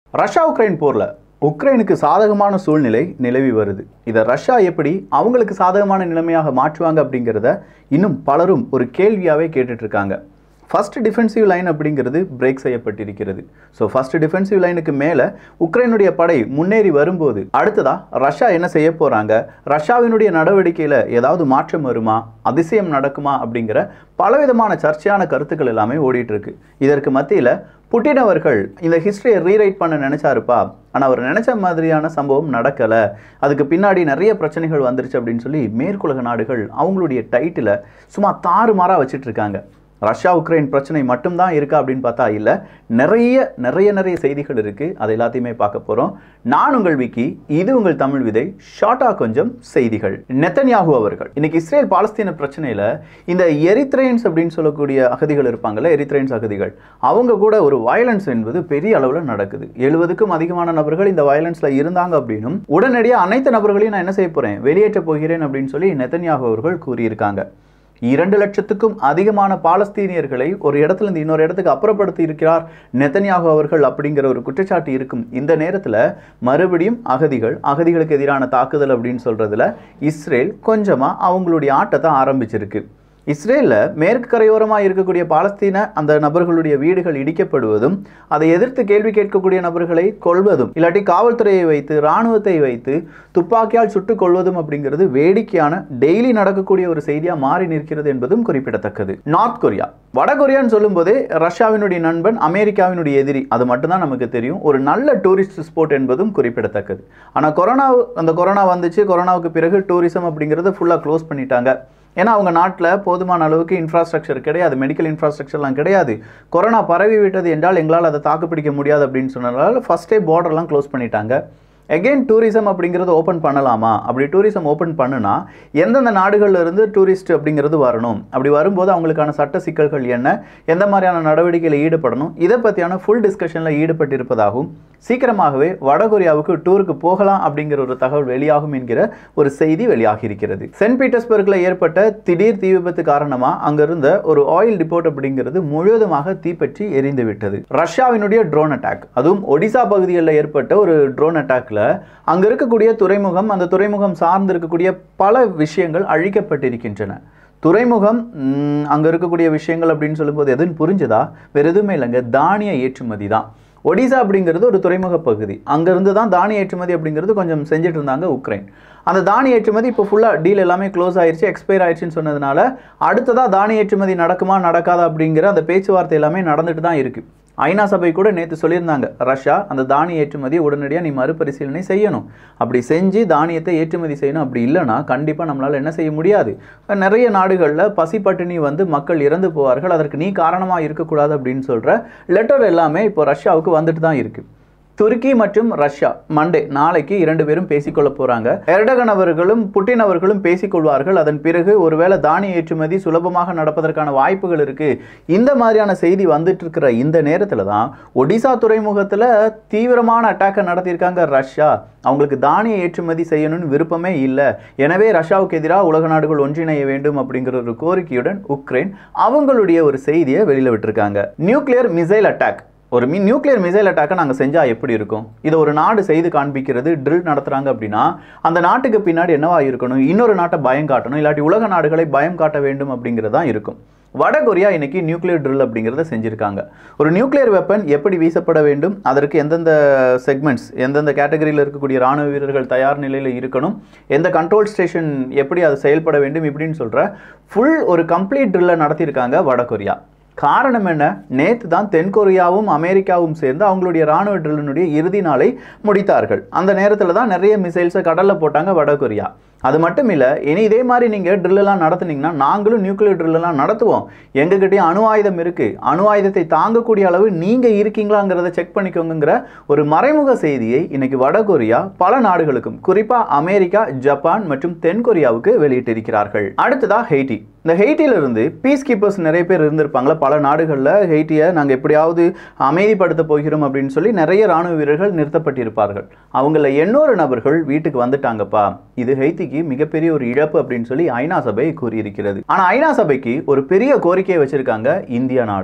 Russia Ukraine போரில் உக்ரைனுக்கு சாதகமான சூழ்நிலை நிலவி வருது இதை ரஷ்யா எப்படி அவங்களுக்கு சாதகமான நிலைமையாக மாற்றுவாங்க அப்படிங்கிறத இன்னும் பலரும் ஒரு கேள்வியாகவே கேட்டுட்டு இருக்காங்க ஃபர்ஸ்ட் டிஃபென்சிவ் லைன் அப்படிங்கிறது பிரேக் செய்யப்பட்டிருக்கிறது ஸோ ஃபர்ஸ்ட் டிஃபென்சிவ் லைனுக்கு மேலே உக்ரைனுடைய படை முன்னேறி வரும்போது அடுத்ததா ரஷ்யா என்ன செய்ய போகிறாங்க ரஷ்யாவினுடைய நடவடிக்கையில் ஏதாவது மாற்றம் வருமா அதிசயம் நடக்குமா அப்படிங்கிற பலவிதமான சர்ச்சையான கருத்துக்கள் எல்லாமே ஓடிட்டு இருக்கு இதற்கு மத்தியில் புட்டின் அவர்கள் இந்த ஹிஸ்டரியை ரீரைட் பண்ண நினைச்சாருப்பா ஆனால் அவர் நினைச்ச மாதிரியான சம்பவம் நடக்கலை அதுக்கு பின்னாடி நிறைய பிரச்சனைகள் வந்துருச்சு அப்படின்னு சொல்லி மேற்குலக நாடுகள் அவங்களுடைய டைட்டிலை சும்மா தாறுமாறாக வச்சுட்டு இருக்காங்க ரஷ்யா உக்ரைன் பிரச்சனை மட்டும்தான் இருக்கா அப்படின்னு பார்த்தா இல்லை நிறைய நிறைய நிறைய செய்திகள் இருக்குது அதை எல்லாத்தையுமே பார்க்க போகிறோம் நான் உங்கள் விக்கி இது உங்கள் தமிழ் விதை ஷார்ட்டாக கொஞ்சம் செய்திகள் நெத்தன்யாகு அவர்கள் இன்னைக்கு இஸ்ரேல் பாலஸ்தீன பிரச்சனையில் இந்த எரித்ரைன்ஸ் அப்படின்னு சொல்லக்கூடிய அகதிகள் இருப்பாங்கல்ல எரித்ரைன்ஸ் அகதிகள் அவங்க கூட ஒரு வயலன்ஸ் என்பது பெரிய அளவில் நடக்குது எழுபதுக்கும் அதிகமான நபர்கள் இந்த வயலன்ஸில் இருந்தாங்க அப்படின்னும் உடனடியாக அனைத்து நபர்களையும் நான் என்ன செய்ய போகிறேன் வெளியேற்ற போகிறேன் அப்படின்னு சொல்லி நெத்தன்யாகு அவர்கள் கூறியிருக்காங்க இரண்டு லட்சத்துக்கும் அதிகமான பாலஸ்தீனியர்களை ஒரு இடத்துல இருந்து இன்னொரு இடத்துக்கு அப்புறப்படுத்தி இருக்கிறார் நெத்தன்யாகு அவர்கள் அப்படிங்கிற ஒரு குற்றச்சாட்டு இருக்கும் இந்த நேரத்தில் மறுபடியும் அகதிகள் அகதிகளுக்கு எதிரான தாக்குதல் அப்படின்னு சொல்றதுல இஸ்ரேல் கொஞ்சமாக அவங்களுடைய ஆட்டத்தை ஆரம்பிச்சிருக்கு இஸ்ரேலில் மேற்கு கரையோரமாக இருக்கக்கூடிய பாலஸ்தீன அந்த நபர்களுடைய வீடுகள் இடிக்கப்படுவதும் அதை எதிர்த்து கேள்வி கேட்கக்கூடிய நபர்களை கொள்வதும் இல்லாட்டி காவல்துறையை வைத்து இராணுவத்தை வைத்து துப்பாக்கியால் சுட்டுக் கொள்வதும் அப்படிங்கிறது வேடிக்கையான டெய்லி நடக்கக்கூடிய ஒரு செய்தியாக மாறி நிற்கிறது என்பதும் குறிப்பிடத்தக்கது நார்த் கொரியா வட கொரியான்னு சொல்லும்போதே ரஷ்யாவினுடைய நண்பன் அமெரிக்காவினுடைய எதிரி அது மட்டும்தான் நமக்கு தெரியும் ஒரு நல்ல டூரிஸ்ட் ஸ்பாட் என்பதும் குறிப்பிடத்தக்கது ஆனால் கொரோனா அந்த கொரோனா வந்துச்சு கொரோனாவுக்கு பிறகு டூரிசம் அப்படிங்கிறத ஃபுல்லாக க்ளோஸ் பண்ணிட்டாங்க ஏன்னா அவங்க நாட்டில் போதுமான அளவுக்கு இன்ஃப்ராஸ்ட்ரக்சர் கிடையாது மெடிக்கல் இன்ஃப்ராஸ்ட்ரக்சர்லாம் கிடையாது கொரோனா பரவி விட்டது என்றால் எங்களால் அதை தாக்குப்பிடிக்க முடியாது அப்படின்னு சொன்னதால ஃபஸ்ட்டே பார்டர்லாம் க்ளோஸ் பண்ணிட்டாங்க எகெயின் டூரிசம் அப்படிங்கிறது ஓப்பன் பண்ணலாமா அப்படி டூரிசம் ஓப்பன் பண்ணுனா எந்தெந்த நாடுகள்ல இருந்து டூரிஸ்ட் அப்படிங்கிறது வரணும் அப்படி வரும்போது அவங்களுக்கான சட்ட சிக்கல்கள் என்ன எந்த மாதிரியான நடவடிக்கையில் ஈடுபடணும் இதை பற்றியான ஃபுல் டிஸ்கஷனில் ஈடுபட்டிருப்பதாகவும் சீக்கிரமாகவே வடகொரியாவுக்கு டூருக்கு போகலாம் அப்படிங்கிற ஒரு தகவல் வெளியாகும் என்கிற ஒரு செய்தி வெளியாகி இருக்கிறது சென்ட் பீட்டர்ஸ்பர்கில் ஏற்பட்ட திடீர் தீ விபத்து காரணமாக அங்கிருந்த ஒரு ஆயில் டிப்போட் அப்படிங்கிறது முழுவதுமாக தீப்பற்றி எரிந்து விட்டது ரஷ்யாவினுடைய ட்ரோன் அட்டாக் அதுவும் ஒடிசா பகுதிகளில் ஏற்பட்ட ஒரு ட்ரோன் அட்டாக்ல அங்க இருக்கக்கூடிய துறைமுகம் அந்த துறைமுகம் சார்ந்து இருக்கக்கூடிய பல விஷயங்கள் அழிக்கப்பட்டிருக்கின்றன துறைமுகம் ம், அங்க இருக்கக்கூடிய விஷயங்கள் அப்படின்னு சொல்லும்போது எதுன்னு புரிஞ்சுதா வேற எதுவுமே இல்லைங்க தானிய ஏற்றுமதி தான் ஒடிசா அப்படிங்கிறது ஒரு துறைமுக பகுதி அங்கேருந்து தான் தானிய ஏற்றுமதி அப்படிங்கிறது கொஞ்சம் செஞ்சுட்டு இருந்தாங்க உக்ரைன் அந்த தானிய ஏற்றுமதி இப்போ ஃபுல்லாக டீல் எல்லாமே க்ளோஸ் ஆயிருச்சு எக்ஸ்பயர் ஆயிடுச்சுன்னு சொன்னதுனால அடுத்ததாக தானிய ஏற்றுமதி நடக்குமா நடக்காதா அப்படிங்கிற அந்த பேச்சுவார்த்தை எல்லாமே நடந்துட்டு தான் இருக்கு ஐநா சபை கூட நேற்று சொல்லியிருந்தாங்க ரஷ்யா அந்த தானிய ஏற்றுமதியை உடனடியாக நீ மறுபரிசீலனை செய்யணும் அப்படி செஞ்சு தானியத்தை ஏற்றுமதி செய்யணும் அப்படி இல்லைன்னா கண்டிப்பாக நம்மளால் என்ன செய்ய முடியாது நிறைய நாடுகளில் பசி பட்டினி வந்து மக்கள் இறந்து போவார்கள் அதற்கு நீ காரணமாக இருக்கக்கூடாது அப்படின்னு சொல்கிற லெட்டர் எல்லாமே இப்போ ரஷ்யாவுக்கு வந்துட்டு தான் இருக்குது துருக்கி மற்றும் ரஷ்யா மண்டே நாளைக்கு இரண்டு பேரும் பேசிக்கொள்ள போறாங்க எர்டகன் அவர்களும் புட்டின் அவர்களும் பேசிக்கொள்வார்கள் அதன் பிறகு ஒருவேளை தானிய ஏற்றுமதி சுலபமாக நடப்பதற்கான வாய்ப்புகள் இருக்கு இந்த மாதிரியான செய்தி வந்துட்டு இருக்கிற இந்த நேரத்துல தான் ஒடிசா துறைமுகத்துல தீவிரமான அட்டாக்கை நடத்தியிருக்காங்க ரஷ்யா அவங்களுக்கு தானிய ஏற்றுமதி செய்யணும்னு விருப்பமே இல்லை எனவே ரஷ்யாவுக்கு எதிராக உலக நாடுகள் ஒன்றிணைய வேண்டும் அப்படிங்கிற ஒரு கோரிக்கையுடன் உக்ரைன் அவங்களுடைய ஒரு செய்தியை வெளியில விட்டுருக்காங்க நியூக்ளியர் மிசைல் அட்டாக் ஒரு மீ நியூக்ளியர் மிசைல் அட்டாக்கை நாங்கள் செஞ்சால் எப்படி இருக்கும் இதை ஒரு நாடு செய்து காண்பிக்கிறது ட்ரில் நடத்துகிறாங்க அப்படின்னா அந்த நாட்டுக்கு பின்னாடி என்னவா இருக்கணும் இன்னொரு நாட்டை பயம் காட்டணும் இல்லாட்டி உலக நாடுகளை பயம் காட்ட வேண்டும் அப்படிங்கிறது தான் இருக்கும் வட கொரியா இன்னைக்கு நியூக்ளியர் ட்ரில் அப்படிங்கிறத செஞ்சுருக்காங்க ஒரு நியூக்ளியர் வெப்பன் எப்படி வீசப்பட வேண்டும் அதற்கு எந்தெந்த செக்மெண்ட்ஸ் எந்தெந்த கேட்டகரியில் இருக்கக்கூடிய ராணுவ வீரர்கள் தயார் நிலையில் இருக்கணும் எந்த கண்ட்ரோல் ஸ்டேஷன் எப்படி அது செயல்பட வேண்டும் இப்படின்னு சொல்கிற ஃபுல் ஒரு கம்ப்ளீட் ட்ரில்லை நடத்தியிருக்காங்க வட கொரியா காரணம் என்ன நேத்து தான் தென்கொரியாவும் அமெரிக்காவும் சேர்ந்து அவங்களுடைய ராணுவ ட்ரில்லினுடைய இறுதி நாளை முடித்தார்கள் அந்த நேரத்தில் தான் நிறைய மிசைல்ஸை கடலில் போட்டாங்க வட கொரியா அது மட்டும் இல்லை இனி இதே மாதிரி நீங்கள் ட்ரில்லெல்லாம் நடத்துனீங்கன்னா நாங்களும் நியூக்ளியர் ட்ரில்லெல்லாம் நடத்துவோம் எங்ககிட்டயும் அணு ஆயுதம் இருக்குது அணு ஆயுதத்தை தாங்கக்கூடிய அளவு நீங்கள் இருக்கீங்களாங்கிறத செக் பண்ணிக்கோங்கிற ஒரு மறைமுக செய்தியை இன்னைக்கு வடகொரியா பல நாடுகளுக்கும் குறிப்பாக அமெரிக்கா ஜப்பான் மற்றும் தென்கொரியாவுக்கு வெளியிட்டிருக்கிறார்கள் அடுத்ததா ஹெய்டி இந்த ஹெய்ட்டியிலிருந்து பீஸ் கீப்பர்ஸ் நிறைய பேர் இருந்திருப்பாங்களா பல நாடுகளில் ஹெய்ட்டியை நாங்கள் எப்படியாவது அமைதிப்படுத்த போகிறோம் அப்படின்னு சொல்லி நிறைய ராணுவ வீரர்கள் நிறுத்தப்பட்டிருப்பார்கள் அவங்கள எண்ணூறு நபர்கள் வீட்டுக்கு வந்துட்டாங்கப்பா இது ஹெய்திக்கு மிகப்பெரிய ஒரு இழப்பு அப்படின்னு சொல்லி ஐநா சபை கூறியிருக்கிறது ஆனால் ஐநா சபைக்கு ஒரு பெரிய கோரிக்கையை வச்சிருக்காங்க இந்தியா நாடு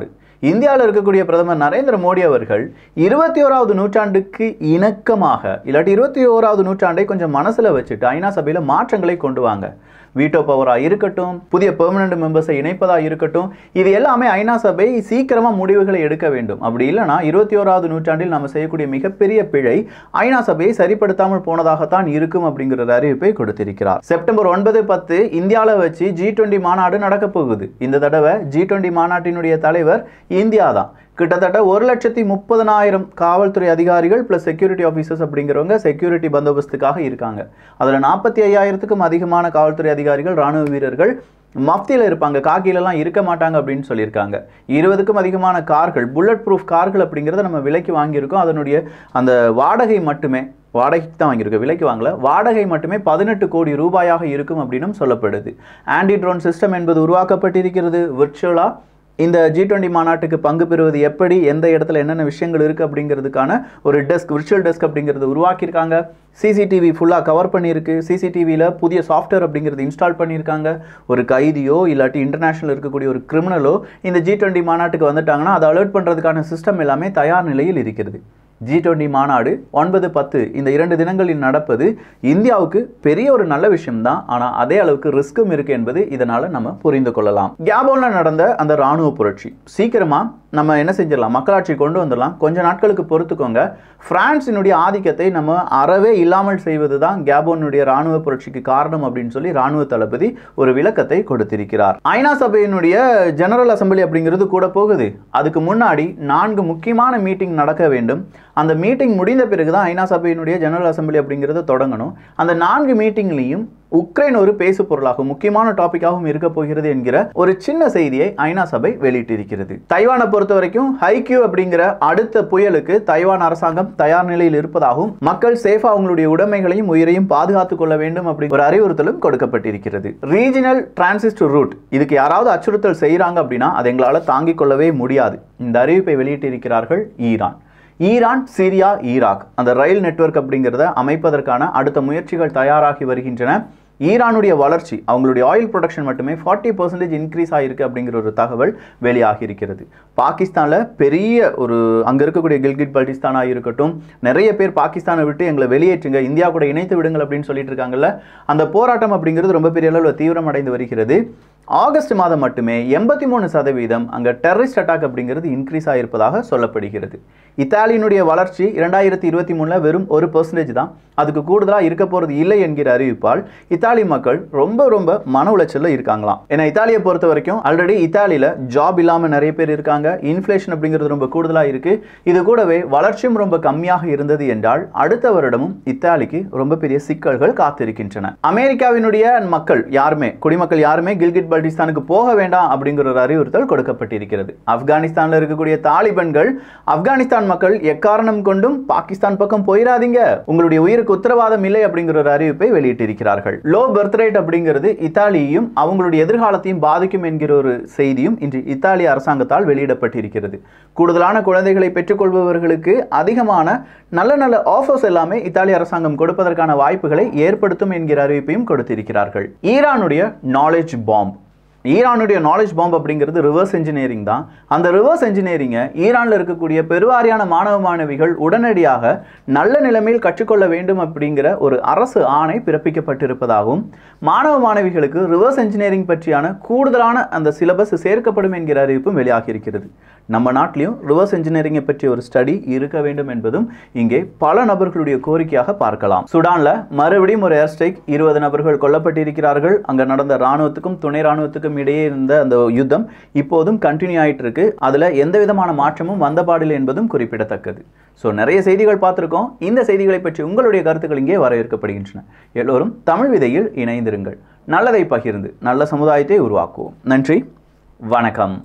இந்தியாவில் இருக்கக்கூடிய பிரதமர் நரேந்திர மோடி அவர்கள் இருபத்தி ஓராவது நூற்றாண்டுக்கு இணக்கமாக இல்லாட்டி இருபத்தி ஓராவது நூற்றாண்டை கொஞ்சம் மனசுல வச்சுட்டு ஐநா சபையில மாற்றங்களை கொண்டு வாங்க வீட்டோ பவராக இருக்கட்டும் புதிய பெர்மனண்ட் மெம்பர்ஸை இணைப்பதாக இருக்கட்டும் இது எல்லாமே ஐநா சபை சீக்கிரமாக முடிவுகளை எடுக்க வேண்டும் அப்படி இல்லைனா இருபத்தி ஓராவது நூற்றாண்டில் நம்ம செய்யக்கூடிய மிகப்பெரிய பிழை ஐநா சபையை சரிப்படுத்தாமல் போனதாகத்தான் இருக்கும் அப்படிங்கிற அறிவிப்பை கொடுத்திருக்கிறார் செப்டம்பர் ஒன்பது பத்து இந்தியாவில் வச்சு ஜி டுவெண்ட்டி மாநாடு நடக்க போகுது இந்த தடவை ஜி டுவெண்ட்டி மாநாட்டினுடைய தலைவர் இந்தியா தான் கிட்டத்தட்ட ஒரு லட்சத்தி முப்பதனாயிரம் காவல்துறை அதிகாரிகள் ப்ளஸ் செக்யூரிட்டி ஆஃபீஸர்ஸ் அப்படிங்கிறவங்க செக்யூரிட்டி பந்தோபஸ்துக்காக இருக்காங்க அதில் நாற்பத்தி ஐயாயிரத்துக்கும் அதிகமான காவல்துறை அதிகாரிகள் ராணுவ வீரர்கள் மஃப்தியில் இருப்பாங்க காக்கிலலாம் இருக்க மாட்டாங்க அப்படின்னு சொல்லியிருக்காங்க இருபதுக்கும் அதிகமான கார்கள் புல்லட் ப்ரூஃப் கார்கள் அப்படிங்கிறத நம்ம விலைக்கு வாங்கியிருக்கோம் அதனுடைய அந்த வாடகை மட்டுமே வாடகைக்கு தான் வாங்கியிருக்கோம் விலைக்கு வாங்கல வாடகை மட்டுமே பதினெட்டு கோடி ரூபாயாக இருக்கும் அப்படின்னும் சொல்லப்படுது ஆன்டி ட்ரோன் சிஸ்டம் என்பது உருவாக்கப்பட்டிருக்கிறது விர்ச்சுவலாக இந்த ஜி டுவெண்ட்டி மாநாட்டுக்கு பங்கு பெறுவது எப்படி எந்த இடத்துல என்னென்ன விஷயங்கள் இருக்குது அப்படிங்கிறதுக்கான ஒரு டெஸ்க் விர்ச்சுவல் டெஸ்க் அப்படிங்கிறது உருவாக்கியிருக்காங்க சிசிடிவி ஃபுல்லாக கவர் பண்ணியிருக்கு சிசிடிவியில் புதிய சாஃப்ட்வேர் அப்படிங்கிறது இன்ஸ்டால் பண்ணியிருக்காங்க ஒரு கைதியோ இல்லாட்டி இன்டர்நேஷனல் இருக்கக்கூடிய ஒரு கிரிமினலோ இந்த ஜி டுவெண்ட்டி மாநாட்டுக்கு வந்துட்டாங்கன்னா அதை அலர்ட் பண்ணுறதுக்கான சிஸ்டம் எல்லாமே தயார் நிலையில் இருக்கிறது ஜி டுவெண்ட்டி மாநாடு ஒன்பது பத்து இந்த இரண்டு தினங்களில் நடப்பது இந்தியாவுக்கு பெரிய ஒரு நல்ல விஷயம்தான் ஆனால் அதே அளவுக்கு ரிஸ்க்கும் இருக்கு என்பது இதனால நம்ம புரிந்து கொள்ளலாம் கேபோன்ல நடந்த அந்த ராணுவ புரட்சி சீக்கிரமா நம்ம என்ன செஞ்சிடலாம் மக்களாட்சி கொண்டு வந்துடலாம் கொஞ்ச நாட்களுக்கு பொறுத்துக்கோங்க பிரான்சினுடைய ஆதிக்கத்தை நம்ம அறவே இல்லாமல் செய்வது தான் கேபோனுடைய ராணுவ புரட்சிக்கு காரணம் அப்படின்னு சொல்லி ராணுவ தளபதி ஒரு விளக்கத்தை கொடுத்திருக்கிறார் ஐநா சபையினுடைய ஜெனரல் அசம்பிளி அப்படிங்கிறது கூட போகுது அதுக்கு முன்னாடி நான்கு முக்கியமான மீட்டிங் நடக்க வேண்டும் அந்த மீட்டிங் முடிந்த பிறகு தான் ஐநா சபையினுடைய ஜெனரல் அசம்பிளி அப்படிங்கிறத தொடங்கணும் அந்த நான்கு மீட்டிங்லையும் உக்ரைன் ஒரு பேசு பொருளாகும் முக்கியமான டாபிக்காகவும் இருக்க போகிறது என்கிற ஒரு சின்ன செய்தியை ஐநா சபை வெளியிட்டிருக்கிறது தைவானை பொறுத்த வரைக்கும் ஹைக்யூ அப்படிங்கிற அடுத்த புயலுக்கு தைவான் அரசாங்கம் தயார் நிலையில் இருப்பதாகவும் மக்கள் சேஃபா அவங்களுடைய உடைமைகளையும் உயிரையும் பாதுகாத்துக் கொள்ள வேண்டும் அப்படி ஒரு அறிவுறுத்தலும் கொடுக்கப்பட்டிருக்கிறது ரீஜனல் டிரான்சிஸ்ட் ரூட் இதுக்கு யாராவது அச்சுறுத்தல் செய்யறாங்க அப்படின்னா அதை எங்களால் தாங்கிக் கொள்ளவே முடியாது இந்த அறிவிப்பை வெளியிட்டிருக்கிறார்கள் ஈரான் ஈரான் சிரியா ஈராக் அந்த ரயில் நெட்வொர்க் அப்படிங்கிறத அமைப்பதற்கான அடுத்த முயற்சிகள் தயாராகி வருகின்றன ஈரானுடைய வளர்ச்சி அவங்களுடைய ஆயில் ப்ரொடக்ஷன் மட்டுமே ஃபார்ட்டி பர்சன்டேஜ் இன்க்ரீஸ் ஆகிருக்கு அப்படிங்கிற ஒரு தகவல் வெளியாகி இருக்கிறது பாகிஸ்தானில் பெரிய ஒரு அங்கே இருக்கக்கூடிய கில்கிட் பல்டிஸ்தானாக இருக்கட்டும் நிறைய பேர் பாகிஸ்தானை விட்டு எங்களை வெளியேற்றுங்க இந்தியா கூட இணைத்து விடுங்கள் அப்படின்னு சொல்லிட்டு இருக்காங்கல்ல அந்த போராட்டம் அப்படிங்கிறது ரொம்ப பெரிய அளவில் தீவிரமடைந்து வருகிறது ஆகஸ்ட் மாதம் மட்டுமே எண்பத்தி மூணு சதவீதம் அங்கே டெரரிஸ்ட் அட்டாக் அப்படிங்கிறது இன்க்ரீஸ் ஆகிருப்பதாக சொல்லப்படுகிறது இத்தாலியினுடைய வளர்ச்சி இரண்டாயிரத்தி இருபத்தி மூணில் வெறும் ஒரு பர்சன்டேஜ் தான் அதுக்கு கூடுதலாக இருக்க போகிறது இல்லை என்கிற அறிவிப்பால் இத்தாலி மக்கள் ரொம்ப ரொம்ப மன உளைச்சலில் இருக்காங்களாம் ஏன்னா இத்தாலியை பொறுத்த வரைக்கும் ஆல்ரெடி இத்தாலியில் ஜாப் இல்லாமல் நிறைய பேர் இருக்காங்க இன்ஃப்ளேஷன் அப்படிங்கிறது ரொம்ப கூடுதலாக இருக்குது இது கூடவே வளர்ச்சியும் ரொம்ப கம்மியாக இருந்தது என்றால் அடுத்த வருடமும் இத்தாலிக்கு ரொம்ப பெரிய சிக்கல்கள் காத்திருக்கின்றன அமெரிக்காவினுடைய மக்கள் யாருமே குடிமக்கள் யாருமே கில்கிட் பல்டிஸ்தானுக்கு போக வேண்டாம் அப்படிங்கிற ஒரு அறிவுறுத்தல் கொடுக்கப்பட்டிருக்கிறது ஆப்கானிஸ்தானில் இருக்கக்கூடிய தாலிபன்கள் ஆப்கானிஸ்தான் மக்கள் எக்காரணம் கொண்டும் பாகிஸ்தான் பக்கம் போயிடாதீங்க உங்களுடைய உயிருக்கு உத்தரவாதம் இல்லை அப்படிங்கிற ஒரு அறிவிப்பை வெளியிட்டிருக்கிறார்கள் லோ பர்த் ரேட் அப்படிங்கிறது இத்தாலியையும் அவங்களுடைய எதிர்காலத்தையும் பாதிக்கும் என்கிற ஒரு செய்தியும் இன்று இத்தாலிய அரசாங்கத்தால் வெளியிடப்பட்டிருக்கிறது கூடுதலான குழந்தைகளை பெற்றுக்கொள்பவர்களுக்கு அதிகமான நல்ல நல்ல ஆஃபர்ஸ் எல்லாமே இத்தாலிய அரசாங்கம் கொடுப்பதற்கான வாய்ப்புகளை ஏற்படுத்தும் என்கிற அறிவிப்பையும் கொடுத்திருக்கிறார்கள் ஈரானுடைய நாலேஜ் பாம்ப் ஈரானுடைய நாலேஜ் பாம்ப் அப்படிங்கிறது ரிவர்ஸ் இன்ஜினியரிங் தான் அந்த ரிவர்ஸ் இன்ஜினியரிங்கை ஈரானில் இருக்கக்கூடிய பெருவாரியான மாணவ மாணவிகள் உடனடியாக நல்ல நிலைமையில் கற்றுக்கொள்ள வேண்டும் அப்படிங்கிற ஒரு அரசு ஆணை பிறப்பிக்கப்பட்டிருப்பதாகவும் மாணவ மாணவிகளுக்கு ரிவர்ஸ் இன்ஜினியரிங் பற்றியான கூடுதலான அந்த சிலபஸ் சேர்க்கப்படும் என்கிற அறிவிப்பும் வெளியாகி இருக்கிறது நம்ம நாட்டிலையும் ரிவர்ஸ் இன்ஜினியரிங்கை பற்றிய ஒரு ஸ்டடி இருக்க வேண்டும் என்பதும் இங்கே பல நபர்களுடைய கோரிக்கையாக பார்க்கலாம் சுடான்ல மறுபடியும் ஒரு ஏர் ஸ்ட்ரைக் இருபது நபர்கள் கொல்லப்பட்டிருக்கிறார்கள் அங்க நடந்த ராணுவத்துக்கும் துணை ராணுவத்துக்கும் இடையே இருந்த அந்த யுத்தம் இப்போதும் கண்டினியூ ஆயிட்டு இருக்கு அதுல எந்த விதமான மாற்றமும் வந்த பாடில்லை என்பதும் குறிப்பிடத்தக்கது ஸோ நிறைய செய்திகள் பார்த்துருக்கோம் இந்த செய்திகளை பற்றி உங்களுடைய கருத்துக்கள் இங்கே வரவேற்கப்படுகின்றன எல்லோரும் தமிழ் விதையில் இணைந்திருங்கள் நல்லதை பகிர்ந்து நல்ல சமுதாயத்தை உருவாக்குவோம் நன்றி வணக்கம்